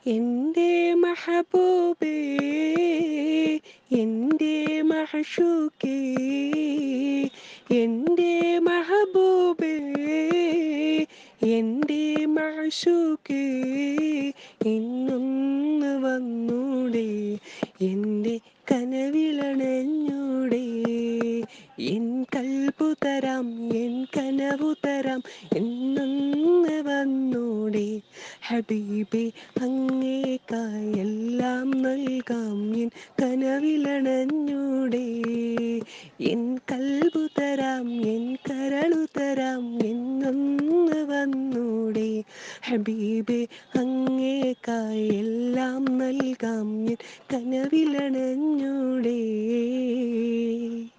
എൻ്റെ മഹബൂബേ എൻ്റെ മഹഷൂക്കേ എൻ്റെ മഹബൂബേ എൻ്റെ മഹഷൂക്കേ ഇന്നൊന്ന് വന്നൂടെ എൻ്റെ കനവിലണഞ്ഞൂടെ എൻ കൽബു തരാം എൻ കനവു തരാം എന്നൊന്ന് വന്നൂടെ ഹബീബെ അങ്ങേക്കായെല്ലാം നൽകാം എൻ കനവിലണഞ്ഞൂടെ എൻ കൽബു തരാം എൻ കരളു തരാം എന്നൊന്ന് വന്നൂടെ ഹബീബെ അങ്ങേക്കായെല്ലാം നൽകാം എൻ കനവിലണഞ്ഞൂടെ